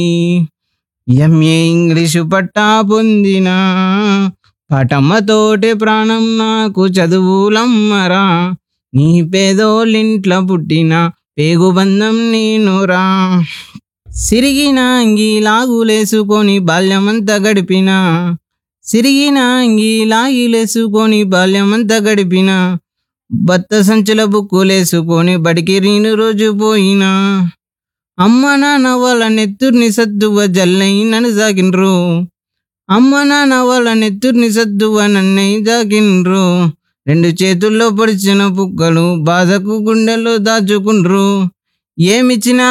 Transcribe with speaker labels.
Speaker 1: MA English పట్టా పొందిన పటమ్మతోటి ప్రాణం నాకు చదువులమ్మరా నీ పేదోళ్ళింట్ల పుట్టిన పేగుబంధం నేనురా సిరిగిన అంగి లాగులేసుకొని బాల్యమంతా గడిపిన సిరిగిన అంగి లాగిలేసుకొని బాల్యమంతా గడిపిన బత్త సంచుల బుక్కులేసుకొని బడికి రీను రోజు పోయినా అమ్మ నాన్న వాళ్ళ నెత్తుర్ని సద్దువ జల్లై నన్ను సాగిన్రు అమ్మ నాన్న వాళ్ళ నెత్తుర్ని సద్దువ నన్నై జాగిన్రు రెండు చేతుల్లో పొడిచిన పుక్కలు బాధకు గుండెల్లో దాచుకుండ్రు ఏమిచ్చినా